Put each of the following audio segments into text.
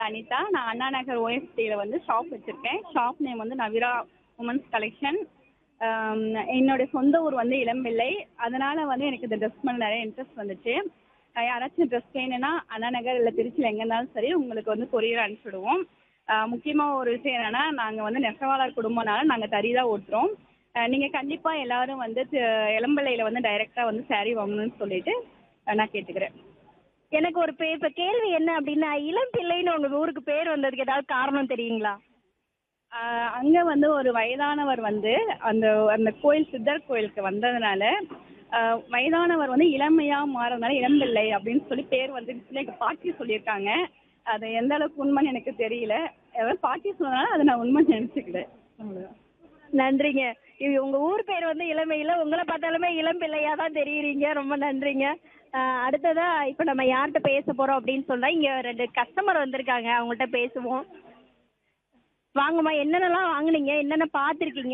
அனிதா நான் அண்ணா நகர் ஓஎஸ்டியில் வந்து ஷாப் வச்சுருக்கேன் ஷாப் நேம் வந்து நவிரா உமன்ஸ் கலெக்ஷன் என்னோட சொந்த ஊர் வந்து இளம்பிள்ளை அதனால் வந்து எனக்கு இந்த ட்ரெஸ் மேலே நிறைய இன்ட்ரெஸ்ட் வந்துச்சு அஹ் யாராச்சும் ட்ரெஸ் வேணும்னா அண்ணா நகர் இல்லை திருச்சியில் எங்கே இருந்தாலும் சரி உங்களுக்கு வந்து கொரியர் அனுப்பிச்சிடுவோம் முக்கியமாக ஒரு விஷயம் என்னென்னா நாங்கள் வந்து நெசவாளர் குடும்பம்னால நாங்கள் தறி தான் ஓட்டுறோம் நீங்கள் கண்டிப்பாக எல்லாரும் வந்து தி- இளம்பிள்ளையில் வந்து டைரெக்டாக வந்து saree வாங்கணும்னு சொல்லிட்டு அஹ் நான் கேட்டுக்கிறேன் எனக்கு ஒரு பே இப்போ கேள்வி என்ன அப்படின்னா இளம் பிள்ளைன்னு உங்க ஊருக்கு பேர் வந்ததுக்கு ஏதாவது காரணம் தெரியுங்களா ஆஹ் அங்க வந்து ஒரு வயதானவர் வந்து அந்த அந்த கோயில் சித்தர் கோயிலுக்கு வந்ததுனால ஆஹ் வயதானவர் வந்து இளமையா மாறதுனால இளம்பிள்ளை அப்படின்னு சொல்லி பேர் வந்து எங்க பாட்டி சொல்லியிருக்காங்க அது எந்த அளவுக்கு உண்மைன்னு எனக்கு தெரியல ஏதாவது பாட்டி சொன்னதுனால அதை நான் உண்மை நினைச்சுக்கிறேன் அவ்வளவுதான் நன்றிங்க இது உங்க ஊர் பேர் வந்து இளமையில உங்களை பார்த்தாலுமே இளம் பிள்ளையா தான் தெரியுறீங்க ரொம்ப நன்றிங்க ஆஹ் அடுத்ததா இப்போ நம்ம யார்கிட்ட பேச போறோம் அப்படின்னு சொன்னா இங்க ரெண்டு கஸ்டமர் வந்திருக்காங்க அவங்கள்ட்ட பேசுவோம் வாங்கம்மா என்னென்னலாம் வாங்குனீங்க என்னென்ன பார்த்துருக்கீங்க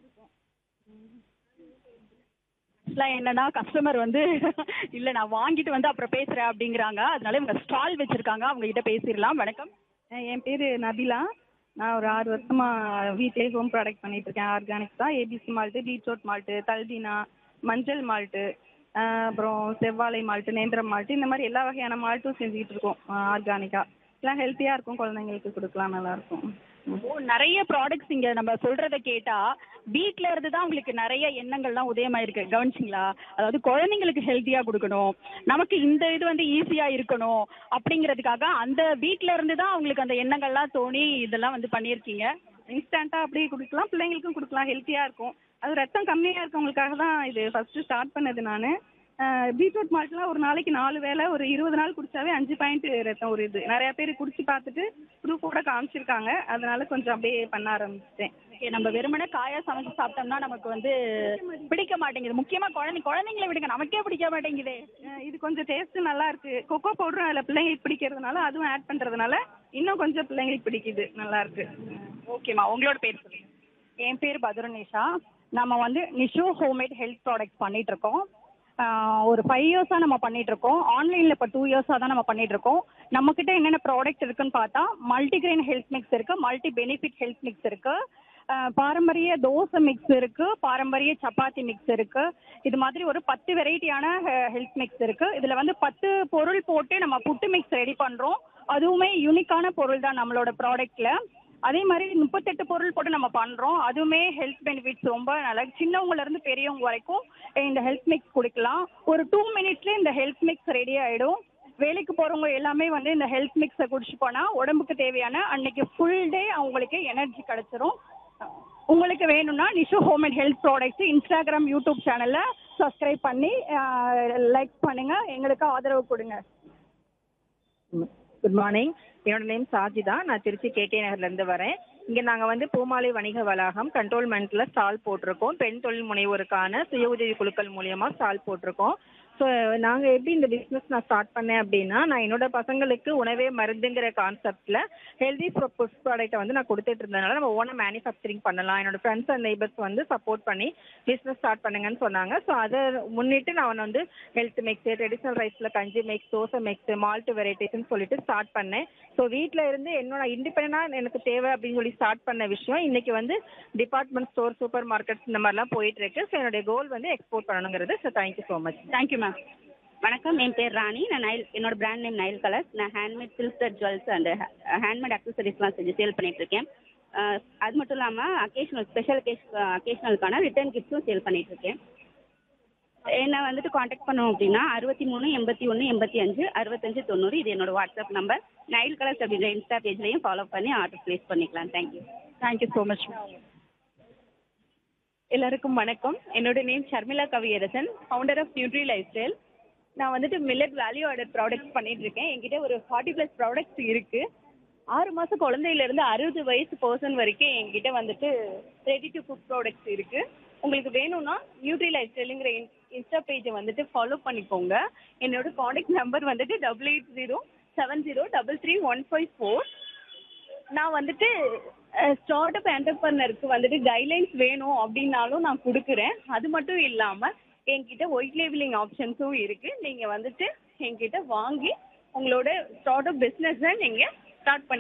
ஆக்சுவலாக என்னன்னா கஸ்டமர் வந்து இல்லை நான் வாங்கிட்டு வந்து அப்புறம் பேசுகிறேன் அப்படிங்கிறாங்க அதனால இவங்க ஸ்டால் வச்சுருக்காங்க அவங்க கிட்ட பேசிடலாம் வணக்கம் அஹ் என் பேர் நபிலா நான் ஒரு ஆறு வருஷமா வீட்டிலே ஹோம் ப்ராடக்ட் பண்ணிட்டு இருக்கேன் ஆர்கானிக் தான் ஏபிசி மால்ட்டு பீட்ரூட் மால்ட்டு தல்தினா மஞ்சள் மால்ட்டு அப்புறம் செவ்வாழை மால்ட்டு நேந்திரம் மால்ட்டு இந்த மாதிரி எல்லா வகையான மால்ட்டும் செஞ்சுக்கிட்டு இருக்கோம் ஆர்கானிக்காக எல்லாம் ஹெல்த்தியாக இருக்கும் குழந்தைங்களுக்கு கொடுக்கலாம் நல்லா இருக்கும் ஓ நிறைய ப்ராடக்ட்ஸ் இங்கே நம்ம சொல்கிறத கேட்டால் வீட்டில் இருந்து தான் உங்களுக்கு நிறைய எண்ணங்கள்லாம் உதயமாயிருக்கு கவனிச்சிங்களா அதாவது குழந்தைங்களுக்கு ஹெல்த்தியாக கொடுக்கணும் நமக்கு இந்த இது வந்து ஈஸியாக இருக்கணும் அப்படிங்கிறதுக்காக அந்த வீட்டில் இருந்து தான் அவங்களுக்கு அந்த எண்ணங்கள்லாம் தோணி இதெல்லாம் வந்து பண்ணியிருக்கீங்க இன்ஸ்டண்ட்டாக அப்படியே கொடுக்கலாம் பிள்ளைங்களுக்கும் கொடுக்கலாம் ஹெல்த்தியாக இருக்கும் அது ரத்தம் கம்மியாக இருக்கவங்களுக்காக தான் இது ஃபஸ்ட்டு ஸ்டார்ட் பண்ணது நான் பீட்ரூட் மால்ட்லாம் ஒரு நாளைக்கு நாலு வேளை ஒரு இருபது நாள் குடிச்சாவே அஞ்சு பாயிண்ட் ரத்தம் ஒரு இது நிறைய பேர் குடிச்சு பார்த்துட்டு ப்ரூஃபோட காமிச்சிருக்காங்க அதனால கொஞ்சம் அப்படியே பண்ண ஆரம்பிச்சிட்டேன் ஓகே நம்ம வெறுமனே காயா சமைச்சு சாப்பிட்டோம்னா நமக்கு வந்து பிடிக்க மாட்டேங்குது முக்கியமாக குழந்தை குழந்தைங்களை விடுங்க நமக்கே பிடிக்க மாட்டேங்குதே அஹ் இது கொஞ்சம் டேஸ்ட் நல்லா இருக்கு கொக்கோ பவுடரும் அதில் பிள்ளைங்களுக்கு பிடிக்கிறதுனால அதுவும் ஆட் பண்ணுறதுனால இன்னும் கொஞ்சம் பிள்ளைங்களுக்கு பிடிக்குது நல்லா இருக்கு ஓகேம்மா உங்களோட பேர் சொல்லுங்க என் பேர் பத்ருநிஷா நம்ம வந்து நிஷு ஹோம்மேட் ஹெல்த் ப்ராடக்ட்ஸ் பண்ணிட்டு இருக்கோம் ஆஹ் ஒரு ஃபைவ் இயர்ஸாக நம்ம பண்ணிட்டு இருக்கோம் ஆன்லைனில் இப்போ டூ இயர்ஸாக தான் நம்ம பண்ணிட்டு இருக்கோம் நம்ம கிட்ட என்னென்ன ப்ராடக்ட் இருக்குன்னு பார்த்தா மல்டிகிரெயின் ஹெல்த் மிக்ஸ் இருக்கு மல்டி பெனிஃபிட் ஹெல்த் மிக்ஸ் இருக்கு ஆஹ் பாரம்பரிய தோசை மிக்ஸ் இருக்கு பாரம்பரிய சப்பாத்தி மிக்ஸ் இருக்கு இது மாதிரி ஒரு பத்து வெரைட்டியான ஹெல்த் மிக்ஸ் இருக்கு இதுல வந்து பத்து பொருள் போட்டு நம்ம புட்டு மிக்ஸ் ரெடி பண்றோம் அதுவுமே யூனிக்கான பொருள் தான் நம்மளோட ப்ராடக்ட்ல அதே மாதிரி முப்பத்தெட்டு பொருள் போட்டு நம்ம பண்றோம் அதுவுமே ஹெல்த் பெனிஃபிட்ஸ் ரொம்ப நல்லா சின்னவங்கல இருந்து பெரியவங்க வரைக்கும் இந்த ஹெல்த் மிக்ஸ் குடிக்கலாம் ஒரு டூ மினிட்ஸ்ல இந்த ஹெல்த் மிக்ஸ் ரெடி ஆயிடும் வேலைக்கு போறவங்க எல்லாமே வந்து இந்த ஹெல்த் மிக்ஸை குடிச்சு போனா உடம்புக்கு தேவையான அன்னைக்கு ஃபுல் டே அவங்களுக்கு எனர்ஜி கிடைச்சிரும் உங்களுக்கு வேணும்னா Nishu home and health products Instagram YouTube சேனல்ல சப்ஸ்கிரைப் பண்ணி லைக் பண்ணுங்க எங்களுக்கு ஆதரவு கொடுங்க குட் மார்னிங் என்னோட நேம் சாஜிதா நான் திருச்சி கேகே நகர்லேருந்து வரேன் இங்கே நாங்கள் வந்து பூமாலை வணிக வளாகம் கண்ட்ரோல்மெண்ட்டில் ஸ்டால் போட்டிருக்கோம் பெண் தொழில் முனைவோருக்கான சுய உதவி குழுக்கள் மூலியமாக ஸ்டால் போட்டிருக்கோம் ஸோ நாங்கள் எப்படி இந்த பிஸ்னஸ் நான் ஸ்டார்ட் பண்ணேன் அப்படின்னா நான் என்னோட பசங்களுக்கு உணவே மருந்துங்கிற கான்செப்டில் ஹெல்தி ஃபுட் ப்ராடக்ட்டை வந்து நான் கொடுத்துட்டு இருந்ததுனால நம்ம ஓனாக மேனுஃபேக்சரிங் பண்ணலாம் என்னோட ஃப்ரெண்ட்ஸ் அண்ட் நெய்பர்ஸ் வந்து சப்போர்ட் பண்ணி பிஸ்னஸ் ஸ்டார்ட் பண்ணுங்கன்னு சொன்னாங்க ஸோ அதை முன்னிட்டு நான் வந்து ஹெல்த் மிக்ஸ் ட்ரெடிஷ்னல் ரைஸில் கஞ்சி மிக்ஸ் தோசை மிக்ஸ் மால்ட் வெரைட்டிஸ்னு சொல்லிட்டு ஸ்டார்ட் பண்ணேன் ஸோ வீட்டில் இருந்து என்னோட இண்டிபெண்டாக எனக்கு தேவை அப்படின்னு சொல்லி ஸ்டார்ட் பண்ண விஷயம் இன்னைக்கு வந்து டிபார்ட்மெண்ட் ஸ்டோர் சூப்பர் மார்க்கெட்ஸ் இந்த மாதிரிலாம் போயிட்டு இருக்கு ஸோ என்னுடைய கோல் வந்து எக்ஸ்போர்ட் பண்ணணுங்கிறது so thank you so much thank you ma'am வணக்கம் என் பேர் ராணி நான் நைல் என்னோட பிராண்ட் நேம் நைல் கலர்ஸ் நான் handmade silk jewels and handmade அக்சசரிஸ்லாம் செஞ்சு சேல் பண்ணிட்டு இருக்கேன் அஹ் அது மட்டும் இல்லாமல் அக்கேஷனல் ஸ்பெஷல் அக்கேஷனலுக்கான ரிட்டர்ன் கிஃப்ட்ஸும் சேல் பண்ணிட்டு இருக்கேன் என்னை வந்துட்டு காண்டாக்ட் பண்ணோம் அப்படின்னா அறுபத்தி மூணு எண்பத்தி ஒன்று எண்பத்தி அஞ்சு அறுபத்தஞ்சு தொண்ணூறு இது என்னோட வாட்ஸ்அப் நம்பர் நைல் கலர்ஸ் அப்படின்ற இன்ஸ்டா பேஜ்லையும் ஃபாலோ பண்ணி ஆர்டர் ப்ளேஸ் பண்ணிக்கலாம் தேங்க்யூ தேங்க்யூ ஸோ மச் எல்லாருக்கும் வணக்கம் என்னோட name Sharmila Kaviyarasan founder of nutri lifestyle நான் வந்துட்டு மில்லட் வேல்யூ ஆர்டர் ப்ராடக்ட்ஸ் பண்ணிட்டு இருக்கேன் என்கிட்ட ஒரு ஃபார்ட்டி ப்ளஸ் ப்ராடக்ட்ஸ் இருக்கு ஆறு மாசம் குழந்தையில இருந்து அறுபது வயசு பர்சன் வரைக்கும் என்கிட்ட வந்துட்டு ரெடி டு குக் ப்ராடக்ட்ஸ் இருக்கு உங்களுக்கு வேணும்னா நியூட்ரி லைஃப் ஸ்டைலுங்கிற இன்ஸ்டா பேஜை வந்துட்டு ஃபாலோ பண்ணிக்கோங்க என்னோட காண்டாக்ட் நம்பர் வந்துட்டு double eight zero seven zero double three one five four நான் வந்துட்டு ஸ்டார்ட் அப் என்டர்பிரனருக்கு வந்துட்டு கைட்லைன்ஸ் வேணும் அப்படின்னாலும் நான் கொடுக்குறேன் அது மட்டும் இல்லாமல் என்கிட்ட ஒயிட் லேபிளிங் ஆப்ஷன்ஸும் இருக்குது நீங்கள் வந்துட்டு என்கிட்ட வாங்கி உங்களோட ஸ்டார்ட் அப் பிஸ்னஸை நீங்கள் ஸ்டார்ட் பண்ணி